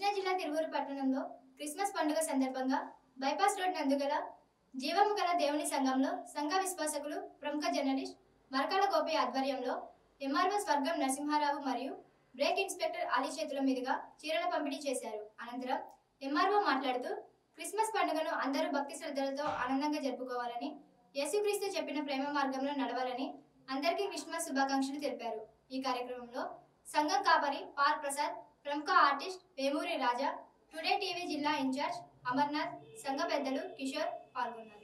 కృష్ణా జిల్లా తిరువూరు పట్టణంలో క్రిస్మస్ పండుగ సందర్భంగా బైపాస్ రోడ్ నందు గల జీవము గల దేవుని సంఘంలో సంఘ విశ్వాసకులు ప్రముఖ జర్నలిస్ట్ మరకాల గోపి ఆధ్వర్యంలో ఎంఆర్ఓ స్వర్గం నరసింహారావు మరియు బ్రేక్ ఇన్స్పెక్టర్ అలీ చేతుల మీదుగా చీరల పంపిణీ చేశారు అనంతరం ఎంఆర్ఓ మాట్లాడుతూ క్రిస్మస్ పండుగను అందరూ భక్తి శ్రద్ధలతో ఆనందంగా జరుపుకోవాలని యేసుక్రీస్తు చెప్పిన ప్రేమ మార్గంలో నడవాలని అందరికీ క్రిస్మస్ శుభాకాంక్షలు తెలిపారు ఈ కార్యక్రమంలో సంఘం కాపరి పాల్ ప్రసాద్ ప్రముఖ artist Vemuri Raja today TV జిల్లా ఇన్ఛార్జ్ అమర్నాథ్ సంఘ పెద్దలు కిషోర్ పాల్గొన్నారు